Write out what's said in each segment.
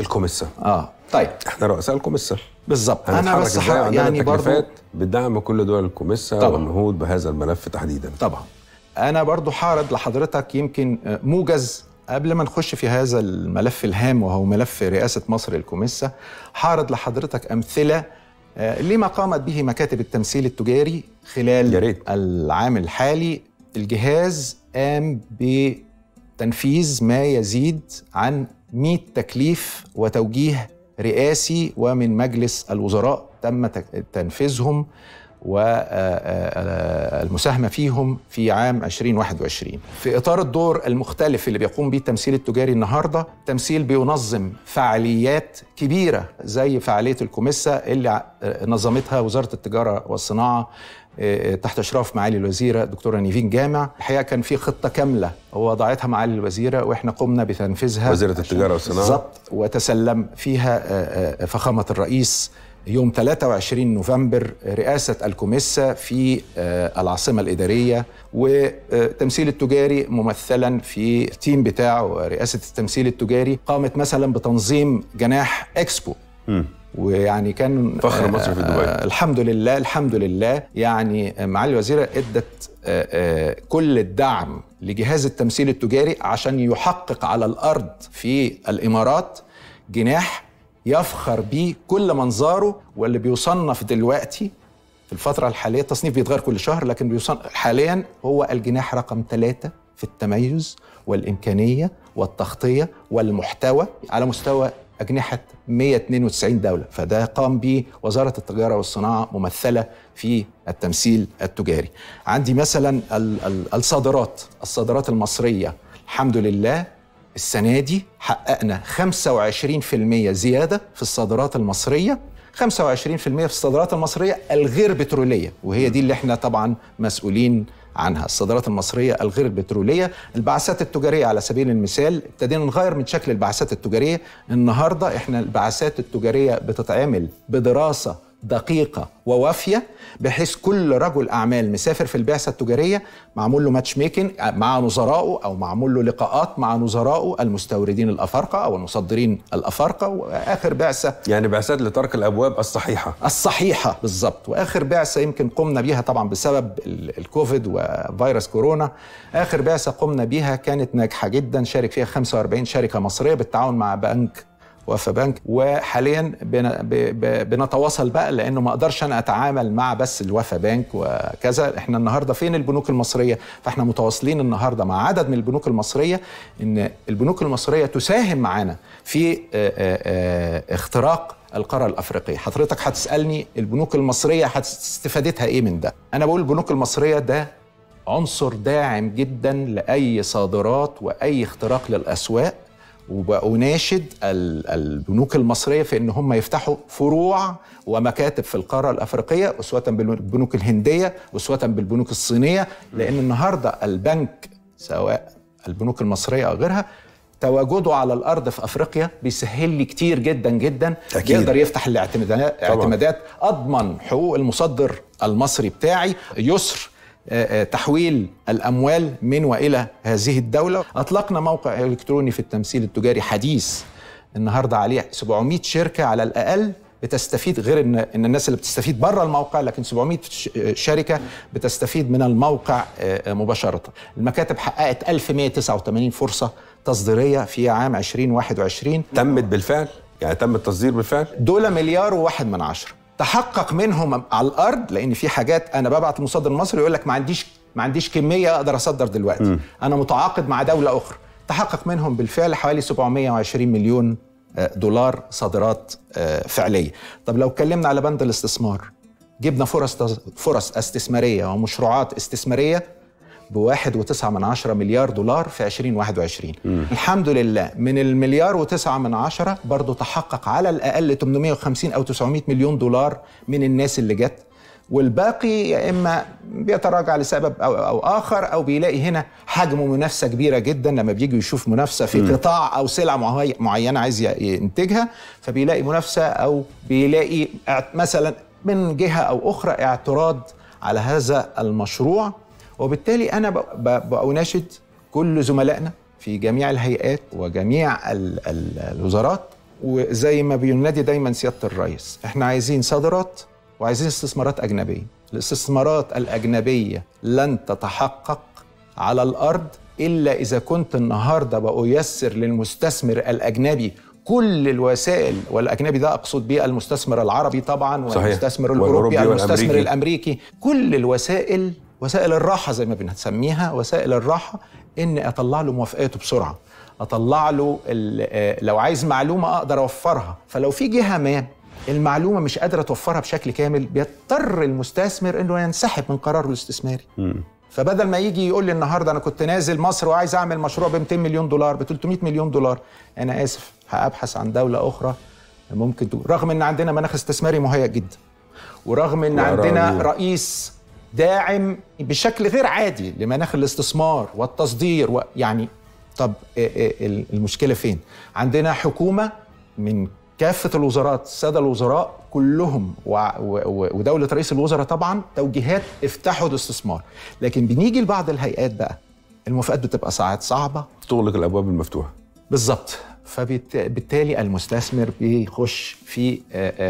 الكوميسا اه طيب احنا رؤساء الكوميسا بالظبط انا هنتحرك بس ازاي ح- عندنا يعني برضو تكليفات بدعم كل دول الكوميسا طبعاً. والنهوض بهذا الملف تحديدا طبعا انا برضو هعرض لحضرتك يمكن آه، موجز قبل ما نخش في هذا الملف الهام وهو ملف رئاسة مصر للكوميسا هعرض بتحضرتك أمثلة آه، لما قامت به مكاتب التمثيل التجاري خلال يا ريت. العام الحالي الجهاز قام بتنفيذ ما يزيد عن 100 تكليف وتوجيه رئاسي ومن مجلس الوزراء تم تك- تنفيذهم والمساهمة فيهم في عام 2021 في إطار الدور المختلف اللي بيقوم به التمثيل التجاري النهاردة التمثيل بينظم فعاليات كبيرة زي فعالية الكوميسا اللي ع- نظمتها وزارة التجارة والصناعة آه، تحت اشراف معالي الوزيره دكتوره نيفين جامع الحقيقه كان في خطه كامله وضعتها معالي الوزيره واحنا قمنا بتنفيذها وزيرة التجارة والصناعة. بالظبط وتسلم فيها آه، آه، فخامه الرئيس يوم 23 نوفمبر رئاسة الكوميسا في آه، العاصمة الإدارية والتمثيل التجاري ممثلا في التيم بتاعه رئاسة التمثيل التجاري قامت مثلا بتنظيم جناح إكسبو ويعني كان فخر مصر في دبي. آه، الحمد لله الحمد لله يعني معالي الوزيره ادت آه، آه، كل الدعم لجهاز التمثيل التجاري عشان يحقق على الارض في الامارات جناح يفخر بيه كل منظاره واللي بيصنف دلوقتي في الفترة الحالية التصنيف بيتغير كل شهر لكن بيصنف حاليا هو الجناح رقم ثلاثة في التميز والإمكانية والتغطية والمحتوى على مستوى أجنحة 192 دولة فده قام به وزارة التجارة والصناعة ممثلة في التمثيل التجاري عندي مثلا ال- ال- الصادرات الصادرات المصرية الحمد لله السنة دي حققنا 25% زيادة في الصادرات المصرية 25% في الصادرات المصرية الغير بترولية وهي دي اللي احنا طبعا مسؤولين عنها الصادرات المصرية الغير بترولية البعثات التجارية على سبيل المثال ابتدينا نغير من شكل البعثات التجارية النهاردة احنا البعثات التجارية بتتعمل بدراسة دقيقة ووافية بحيث كل رجل أعمال مسافر في البعثة التجارية معمول له ماتش ميكنج مع نظرائه أو معمول له لقاءات مع نظرائه المستوردين الأفارقة أو المصدرين الأفارقة وآخر بعثة يعني بعثات لترك الابواب الصحيحه الصحيحة بالظبط وآخر بعثة يمكن قمنا بيها طبعا بسبب ال- الكوفيد وفيروس كورونا آخر بعثة قمنا بيها كانت ناجحة جدا شارك فيها 45 شركة مصرية بالتعاون مع بنك وفا بنك وحاليا بن- ب- ب- بنتواصل بقى لانه ما اقدرش انا اتعامل مع بس الوفا بنك وكذا احنا النهارده فين البنوك المصريه فاحنا متواصلين النهارده مع عدد من البنوك المصريه ان البنوك المصريه تساهم معانا في آه، آه، آه، اختراق القاره الافريقيه حضرتك هتسالني البنوك المصريه هتستفادتها ايه من ده انا بقول البنوك المصريه ده عنصر داعم جدا لاي صادرات واي اختراق للاسواق وبأناشد ال- البنوك المصرية في أن هم يفتحوا فروع ومكاتب في القارة الأفريقية أسوة بالبنوك الهندية أسوة بالبنوك الصينية لأن النهاردة البنك سواء البنوك المصرية أو غيرها تواجده على الارض في افريقيا بيسهل لي كتير جدا جدا أكيد. يقدر يفتح الاعتمادات طبعاً. اعتمادات اضمن حقوق المصدر المصري بتاعي يسر آه، آه، تحويل الاموال من والى هذه الدوله اطلقنا موقع الكتروني في التمثيل التجاري حديث النهارده عليه 700 شركه على الاقل بتستفيد غير ان ان الناس اللي بتستفيد بره الموقع لكن 700 ش- شركه بتستفيد من الموقع آه، مباشره. المكاتب حققت 1189 فرصه تصديريه في عام 2021 تمت بالفعل يعني تم التصدير بالفعل دول مليار وواحد من عشرة تحقق منهم على الارض لان في حاجات انا ببعت المصدر المصري يقول لك ما عنديش ما عنديش كميه اقدر اصدر دلوقتي م. انا متعاقد مع دوله اخرى تحقق منهم بالفعل حوالي 720 مليون آه، دولار صادرات آه، فعليه طب لو اتكلمنا على بند الاستثمار جبنا فرص فرص استثماريه ومشروعات استثماريه بواحد وتسعة من عشرة مليار دولار في 2021 الحمد لله من المليار وتسعة من عشرة برضو تحقق على الأقل 850 أو 900 مليون دولار من الناس اللي جت والباقي يا إما بيتراجع لسبب أو, أو آخر أو بيلاقي هنا حجم منافسة كبيرة جدا لما بيجي يشوف منافسة في قطاع أو سلعة معي- معينة عايز ي- ينتجها فبيلاقي منافسة أو بيلاقي اعت- مثلا من جهة أو أخرى اعتراض على هذا المشروع وبالتالي انا ب- ب- بأناشد كل زملائنا في جميع الهيئات وجميع ال- ال- الوزارات وزي ما بينادي دايما سياده الرئيس احنا عايزين صادرات وعايزين استثمارات اجنبيه الاستثمارات الاجنبيه لن تتحقق على الارض الا اذا كنت النهارده بأيسر للمستثمر الاجنبي كل الوسائل والاجنبي ده اقصد بيه المستثمر العربي طبعا صحيح. والمستثمر والأوروبي الاوروبي المستثمر والأمريكي. الامريكي كل الوسائل وسائل الراحه زي ما بنسميها وسائل الراحه ان اطلع له موافقاته بسرعه اطلع له ال- آه، لو عايز معلومه اقدر اوفرها فلو في جهه ما المعلومه مش قادره توفرها بشكل كامل بيضطر المستثمر انه ينسحب من قراره الاستثماري فبدل ما يجي يقول لي النهارده انا كنت نازل مصر وعايز اعمل مشروع ب 200 مليون دولار ب 300 مليون دولار انا اسف هابحث عن دوله اخرى ممكن تقول رغم ان عندنا مناخ استثماري مهيئ جدا ورغم ان وأراضي. عندنا رئيس داعم بشكل غير عادي لمناخ الاستثمار والتصدير و يعني طب إيه إيه المشكله فين؟ عندنا حكومه من كافه الوزارات الساده الوزراء كلهم و- و- ودوله رئيس الوزراء طبعا توجيهات افتحوا الاستثمار لكن بنيجي لبعض الهيئات بقى الموافقات بتبقى ساعات صعبه تغلق الابواب المفتوحه بالظبط فبالتالي المستثمر بيخش في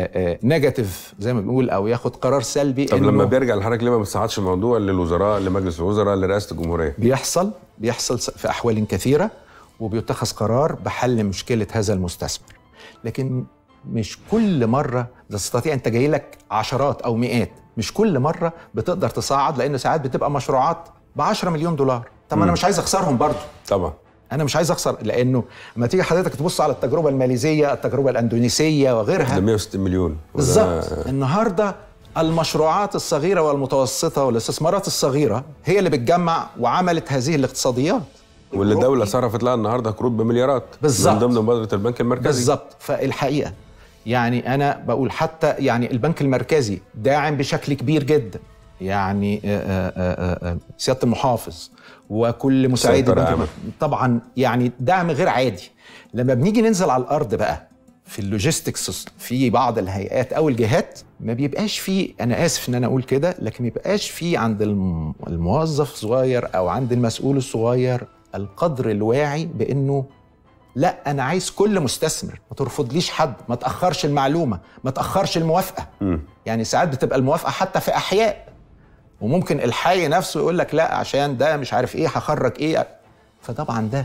نيجاتيف زي ما بنقول او ياخد قرار سلبي طب إنه لما بيرجع الحركه ليه ما بتصعدش الموضوع للوزراء لمجلس الوزراء لرئاسه الجمهوريه بيحصل بيحصل في احوال كثيره وبيتخذ قرار بحل مشكله هذا المستثمر لكن مش كل مره تستطيع انت جاي لك عشرات او مئات مش كل مره بتقدر تصعد لان ساعات بتبقى مشروعات ب 10 مليون دولار طب ما انا مش عايز اخسرهم برضه طبعا انا مش عايز اخسر لانه لما تيجي حضرتك تبص على التجربه الماليزيه التجربه الاندونيسيه وغيرها ده 160 مليون وده- بالظبط النهارده المشروعات الصغيره والمتوسطه والاستثمارات الصغيره هي اللي بتجمع وعملت هذه الاقتصاديات واللي الدوله صرفت لها النهارده قروض بمليارات بالظبط. من ضمن مبادره البنك المركزي بالظبط فالحقيقه يعني انا بقول حتى يعني البنك المركزي داعم بشكل كبير جدا يعني آه، آه، آه، آه، سياده المحافظ وكل مساعدي سيطرة البنك أعمى. المركزي. طبعا يعني دعم غير عادي لما بنيجي ننزل على الارض بقى في اللوجيستكس في بعض الهيئات او الجهات ما بيبقاش في انا اسف ان انا اقول كده لكن ما بيبقاش في عند الم- الموظف الصغير او عند المسؤول الصغير القدر الواعي بانه لا انا عايز كل مستثمر ما ترفضليش حد ما تاخرش المعلومه ما تاخرش الموافقه مم. يعني ساعات بتبقى الموافقه حتى في احياء وممكن الحي نفسه يقول لك لا عشان ده مش عارف ايه هخرج ايه فطبعا ده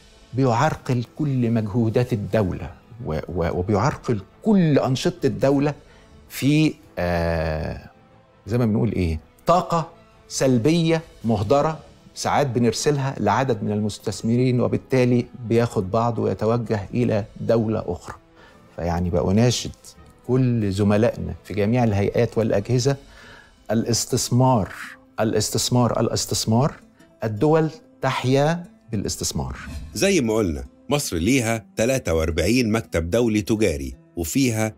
بيعرقل كل مجهودات الدوله و- و- وبيعرقل كل انشطه الدوله في آه زي ما بنقول ايه طاقه سلبيه مهدره ساعات بنرسلها لعدد من المستثمرين وبالتالي بياخد بعض ويتوجه الى دوله اخرى فيعني بأناشد كل زملائنا في جميع الهيئات والأجهزة الاستثمار الاستثمار الاستثمار الدول تحيا بالاستثمار زي ما قلنا مصر ليها 43 مكتب دولي تجاري وفيها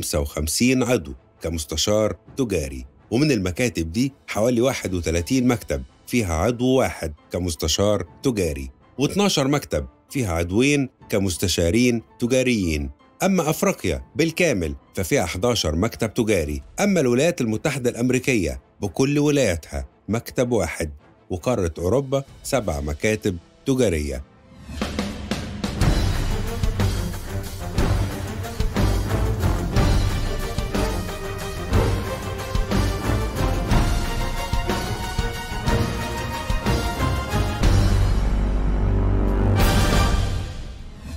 55 عضو كمستشار تجاري ومن المكاتب دي حوالي 31 مكتب فيها عضو واحد كمستشار تجاري و12 مكتب فيها عضوين كمستشارين تجاريين أما أفريقيا بالكامل ففيها 11 مكتب تجاري أما الولايات المتحدة الأمريكية بكل ولاياتها مكتب واحد وقارة أوروبا سبع مكاتب تجارية